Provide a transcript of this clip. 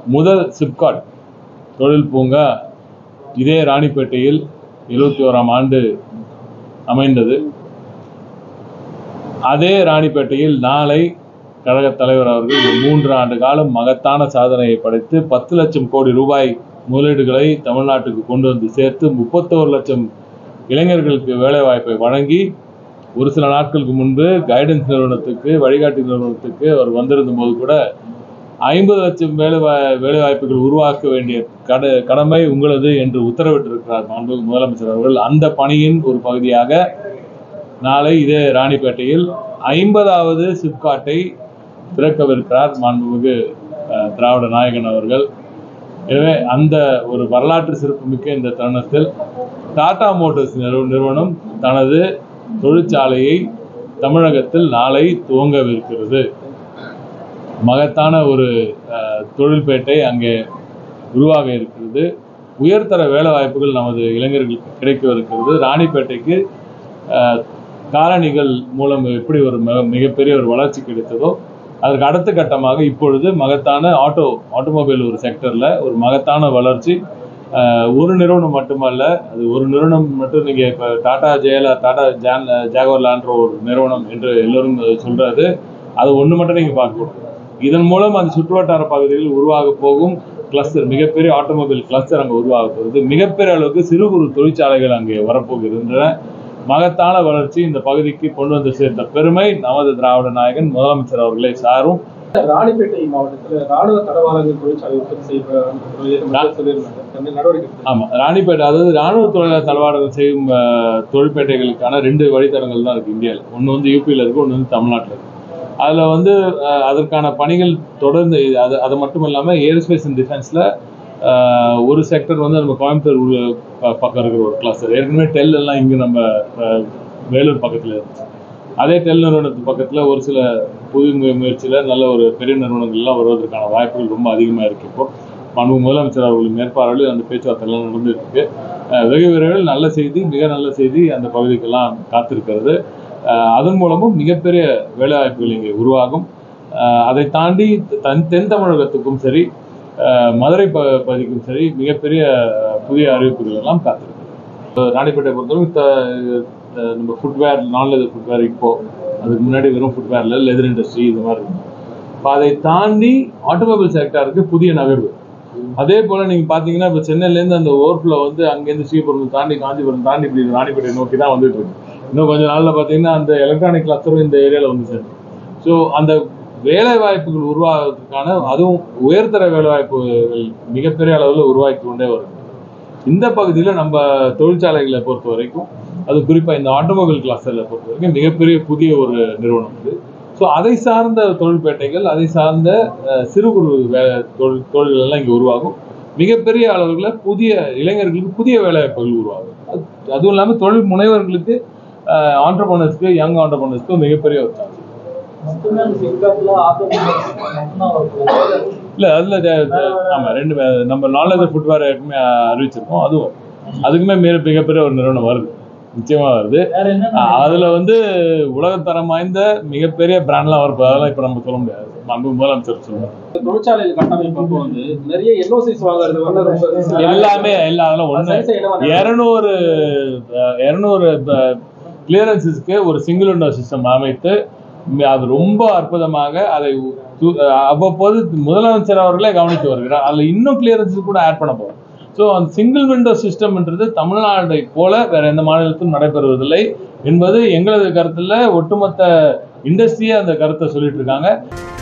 முதல் சிப்காட் தொழில் பூங்கா இதே ராணிப்பேட்டையில் இருபத்தி ஓராம் ஆண்டு அமைந்தது அதே ராணிப்பேட்டையில் நாளை கழக தலைவர் அவர்கள் இந்த மூன்று ஆண்டு காலம் மகத்தான சாதனையை படைத்து பத்து லட்சம் கோடி ரூபாய் முதலீடுகளை தமிழ்நாட்டுக்கு கொண்டு வந்து சேர்த்து முப்பத்தோரு லட்சம் இளைஞர்களுக்கு வேலைவாய்ப்பை வழங்கி ஒரு சில நாட்களுக்கு முன்பு கைடன்ஸ் நிறுவனத்துக்கு வழிகாட்டி நிறுவனத்துக்கு அவர் வந்திருந்த போது கூட ஐம்பது லட்சம் வேலை வேலைவாய்ப்புகள் உருவாக்க வேண்டிய கட கடமை உங்களது என்று உத்தரவிட்டிருக்கிறார் மாண்புமிகு முதலமைச்சர் அவர்கள் அந்த பணியின் ஒரு பகுதியாக நாளை இதே ராணிப்பேட்டையில் ஐம்பதாவது சிப்காட்டை திறக்கவிருக்கிறார் மாண்புமிகு அஹ், திராவிட நாயகன் அவர்கள் எனவே அந்த ஒரு வரலாற்று சிறப்புமிக்க இந்த தருணத்தில் டாடா மோட்டார்ஸ் நிறுவ- நிறுவனம் தனது தொழிற்சாலையை தமிழகத்தில் நாளை துவங்கவிருக்கிறது மகத்தான ஒரு அஹ், தொழில்பேட்டை அங்கே உருவாக இருக்கிறது உயர்தர வேலை வாய்ப்புகள் நமது இளைஞர்களுக்கு கிடைக்கவிருக்கிறது ராணிப்பேட்டைக்கு அஹ், காலணிகள் மூலம் எப்படி ஒரு மிக- மிகப்பெரிய ஒரு வளர்ச்சி கிடைத்ததோ அதற்கு அடுத்த கட்டமாக இப்பொழுது மகத்தான ஆட்டோ ஆட்டோமொபைல் ஒரு செக்டர்ல ஒரு மகத்தான வளர்ச்சி அஹ், ஒரு நிறுவனம் மட்டுமல்ல அது ஒரு நிறுவனம் மட்டும் நீங்க இப்ப டாடா ஜெயலா டாடா ஜான் ஜாகவர்லான்ற ஒரு நிறுவனம் என்று எல்லோரும் சொல்றாரு அது ஒண்ணு மட்டும் நீங்க பார்க்கணும் இதன் மூலம் அந்த சுற்றுவட்டார பகுதிகளில் உருவாக போகும் கிளஸ்டர் மிகப்பெரிய ஆட்டோமொபைல் கிளஸ்டர் அங்கே உருவாக போகுது மிகப்பெரிய அளவுக்கு சிறு குறு தொழிற்சாலைகள் அங்கே வரப்போகின்றன மகத்தான வளர்ச்சி இந்த பகுதிக்கு கொண்டு வந்து சேர்த்த பெருமை நமது திராவிட நாயகன் முதலமைச்சர் அவர்களை சாரும் ராணிப்பேட்டை மாவட்டத்தில் ராணுவ தளவாடங்கள் தொழிற்சாலை உற்பத்தி செய்யப்பட சொல்லியிருந்தாங்க அந்த நடவடிக்கை எடுத்தாங்க. ஆமா ராணிப்பேட்டை அதாவது ராணுவ தொழிலாளர் தளவாடங்கள் செய்யும் அஹ், தொழிற்பேட்டைகளுக்கான ரெண்டு வழித்தடங்கள் தான் இருக்கு இந்தியாவில் ஒன்று வந்து யூபியில் இருக்கு ஒன்று வந்து தமிழ்நாட்டில் இருக்கு அதில் வந்து அஹ், அதற்கான பணிகள் தொடர்ந்து இது- அது அது மட்டும் இல்லாமல் ஏரோஸ்பேஸ் அண்ட் டிஃபென்ஸில் ஒரு செக்டர் வந்து நம்ம கோயம்புத்தூர் உள்ள- ப- பக்கம் இருக்கிற ஒரு கிளாஸ்டர் ஏற்கனவே டெல் எல்லாம் இங்கே நம்ம அஹ், வேலூர் பக்கத்தில் இருந்துச்சு அதே டெல் நிறுவனத்து பக்கத்தில் ஒரு சில புது மு- முயற்சியில் நல்ல ஒரு பெரிய நிறுவனங்கள்லாம் வருவதற்கான வாய்ப்புகள் ரொம்ப அதிகமாக இருக்கு இப்போ மாண்பு முதலமைச்சர் அவர்களின் மேற்பார்வையில் அந்த பேச்சுவார்த்தை எல்லாம் நடந்துட்டு இருக்கு அஹ் வெகு விரைவில் நல்ல செய்தி மிக நல்ல செய்தி அந்த பகுதிக்கெல்லாம் காத்திருக்கிறது அஹ் அதன் மூலமும் மிகப்பெரிய வேலைவாய்ப்புகள் இங்கே உருவாகும் அஹ் அதை தாண்டி தன் தென் தமிழகத்துக்கும் சரி அஹ் மதுரை ப பகுதிக்கும் சரி மிகப்பெரிய அஹ், புதிய அறிவிப்புகள் எல்லாம் காத்திருக்கு ராணிப்பேட்டை பொறுத்தவரை த- த- நம்ம ஃபுட்வேர் நான் லெதர் ஃபுட்வேர் இப்போ அதுக்கு முன்னாடி வெறும் ஃபுட்வேர்ல லெதர் இண்டஸ்ட்ரி இது மாதிரி இருக்கும் இப்போ அதை தாண்டி ஆட்டோமொபைல் செக்டாருக்கு புதிய நகர்வு அதே போல நீங்க பாத்தீங்கன்னா இப்போ சென்னையிலேருந்து அந்த ஓர்ஃப்ளோ வந்து அங்கேருந்து ஸ்ரீபுரம் தாண்டி காஞ்சிபுரம் தாண்டி இப்படி ராணிப்பேட்டை நோக்கி தான் வந்துட்டு இருக்கு இன்னும் கொஞ்ச நாள்ல பாத்தீங்கன்னா அந்த எலக்ட்ரானிக் கிளஸ்டரும் இந்த ஏரியால வந்து சேரும் ஸோ அந்த வேலை வாய்ப்புகள் உருவாகிறதுக்கான அதுவும் உயர்தர வேலை வாய்ப்புகள் மிகப்பெரிய அளவில் உருவாக்கி கொண்டே வரும் இந்த பகுதியில் நம்ம தொழிற்சாலைகளை பொறுத்த வரைக்கும் அது குறிப்பாக இந்த ஆட்டோமொபைல் கிளாஸ்டரில் பொறுத்த வரைக்கும் மிகப்பெரிய புதிய ஒரு நிறுவனம் இது ஸோ அதை சார்ந்த தொழில்பேட்டைகள் அதை சார்ந்த அஹ், சிறு குறு வே தொழில் தொழில்கள் எல்லாம் இங்கே உருவாகும் மிகப்பெரிய அளவில் புதிய இளைஞர்களுக்கு புதிய வேலைவாய்ப்புகள் உருவாகும் அது- அதுவும் இல்லாமல் தொழில் முனைவர்களுக்கு ஆண்டர்பனர்ஸ்க்கு யங் ஆண்டர்பனர்ஸ்க்கு மிகப்பெரிய ஒரு சான்ஸ் மொத்தமே அந்த சிப்காட்ல ஆட்டோமொபைல்ஸ் மட்டும்தான் வருது இல்ல அதுல த- த- ஆமா ரெண்டு வே- நம்ம நாலேஜ் ஃபுட்வேர் ஏற்கனவே அறிவிச்சிருக்கோம் அதுவும் அதுக்குமே மிக மிகப்பெரிய ஒரு நிறுவனம் வருது நிச்சயமா வருது வேற என்ன அஹ் அதுல வந்து உலகத்தரம் வாய்ந்த மிகப்பெரிய பிராண்ட்லாம் வரப்போ அதெல்லாம் இப்ப நம்ம சொல்ல முடியாது நம்ம முதலமைச்சர் சொல்லுவாங்க தொழிற்சாலையில் கட்டமைப்பு அப்போ வந்து நிறைய எல்ஓசிஸ் வாங்குறது வந்து ரொம்ப எல்லாமே எல்லாம் அதெல்லாம் ஒண்ணு சைஸ் என்ன பண்ணாங்க? இருநூறு இருநூறு கிளியரன்சஸ்க்கு ஒரு சிங்கிள் விண்டோ சிஸ்டம் அமைத்து ம- அது ரொம்ப அற்புதமாக அதை து- அவ்வப்போது முதலமைச்சர் அவர்களே கவனித்து வருகிறார் அதில் இன்னும் கிளியரன்சஸ் கூட ஆட் பண்ண போகிறோம் ஸோ அந்த சிங்கிள் விண்டோ சிஸ்டம்ன்றது தமிழ்நாட்டை போல வேற எந்த மாநிலத்திலும் நடைபெறுவதில்லை என்பது எங்களது கருத்துல ஒட்டுமொத்த இண்டஸ்ட்ரியே அந்த கருத்தை சொல்லிட்டு இருக்காங்க